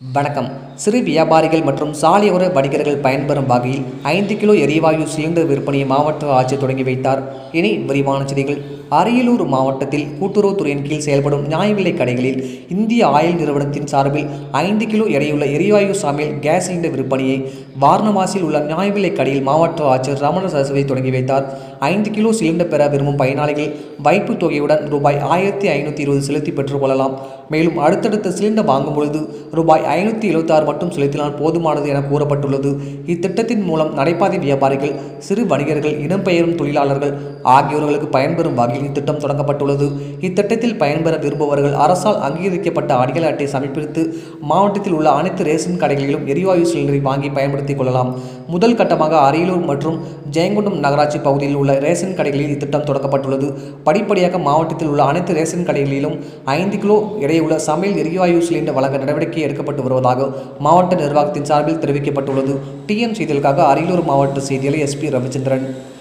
வணக்கம் சிறு வியாபாரிகள் மற்றும் சாலையோர வணிகர்கள் பயன்பெறும் வகையில் ஐந்து கிலோ எரிவாயு சிலிண்டர் விற்பனையை மாவட்ட ஆட்சியர் தொடங்கி வைத்தார் இனி விரிவான செய்திகள் அரியலூர் மாவட்டத்தில் கூட்டுறவுத்துறையின் கீழ் செயல்படும் நியாய விலைக் கடைகளில் இந்திய ஆயில் நிறுவனத்தின் சார்பில் ஐந்து கிலோ எடையுள்ள எரிவாயு சமையல் கேஸ் சிலிண்டர் விற்பனையை வாரணவாசியில் உள்ள நியாய விலைக் கடையில் மாவட்ட ஆட்சியர் ரமண சரஸ்வதி தொடங்கி வைத்தார் ஐந்து கிலோ சிலிண்டர் பெற விரும்பும் பயனாளிகள் வைப்பு தொகையுடன் ரூபாய் ஆயிரத்தி ஐநூற்றி இருபது செலுத்தி பெற்றுக்கொள்ளலாம் மேலும் அடுத்தடுத்த சிலிண்டர் வாங்கும் பொழுது ரூபாய் ஐநூற்றி எழுபத்தாறு மட்டும் செலுத்தினால் போதுமானது என கூறப்பட்டுள்ளது இத்திட்டத்தின் மூலம் நடைபாதை வியாபாரிகள் சிறு வணிகர்கள் இடம்பெயரும் தொழிலாளர்கள் ஆகியோர்களுக்கு பயன்பெறும் வகையில் இத்திட்டம் தொடங்கப்பட்டுள்ளது இத்திட்டத்தில் பயன்பெற விரும்புபவர்கள் அரசால் அங்கீகரிக்கப்பட்ட அடிகள் அட்டை சமர்ப்பித்து மாவட்டத்தில் உள்ள அனைத்து ரேஷன் கடைகளிலும் எரிவாயு சிலிண்டரை வாங்கி பயன்படுத்திக் கொள்ளலாம் முதல் கட்டமாக அரியலூர் மற்றும் ஜெயங்கொண்டம் நகராட்சி பகுதியில் உள்ள ரேஷன் கடைகளில் இத்திட்டம் தொடங்கப்பட்டுள்ளது படிப்படியாக மாவட்டத்தில் உள்ள அனைத்து ரேஷன் கடைகளிலும் ஐந்து கிலோ எடையுள்ள சமையல் எரிவாயு சிலிண்டர் வழங்க நடவடிக்கை எடுக்கப்பட்டு வருவதாக மாவட்ட நிர்வாகத்தின் சார்பில் தெரிவிக்கப்பட்டுள்ளது டிஎன் செய்திகளுக்காக அரியலூர் மாவட்ட செய்தியாளர் எஸ்பி ரவிச்சந்திரன்